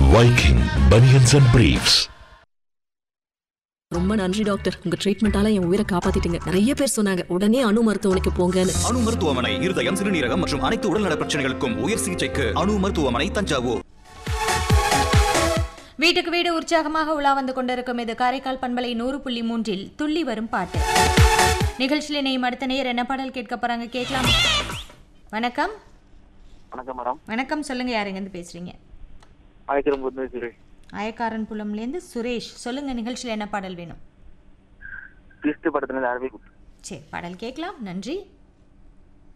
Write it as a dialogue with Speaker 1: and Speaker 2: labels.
Speaker 1: Viking Bunions and Briefs.
Speaker 2: ரொம்ப நன்றி doctor உங்க ட்ரீட்மெண்டால என் உயிரை காப்பாத்திட்டீங்க நிறைய பேர் சொன்னாங்க உடனே அணு மருத்துவமனைக்கு போங்கன்னு
Speaker 3: அணு மருத்துவமனை இருதயம் சிறுநீரகம் மற்றும் அனைத்து உடல்நல பிரச்சனைகளுக்கும் உயர் சிகிச்சைக்கு அணு மருத்துவமனை தஞ்சாவூர்
Speaker 4: வீட்டுக்கு வீடு உற்சாகமாக உலா வந்து கொண்டிருக்கும் இது காரைக்கால் பண்பலை நூறு புள்ளி மூன்றில் துள்ளி வரும் பாட்டு நிகழ்ச்சியில் இணையும் அடுத்த நேர் என்ன பாடல் கேட்க போறாங்க கேட்கலாம் வணக்கம்
Speaker 5: வணக்கம் மேடம்
Speaker 4: வணக்கம் சொல்லுங்க யாருங்கன்னு பேசுறீங்க
Speaker 5: ஆயிரம் புது சுரேஷ்
Speaker 4: ஆயக்காரன் புலம்லேருந்து சுரேஷ் சொல்லுங்க நிகழ்ச்சியில் என்ன பாடல் வேணும்
Speaker 5: கிறிஸ்து படத்துல ஆரம்பி
Speaker 4: சரி பாடல் கேட்கலாம் நன்றி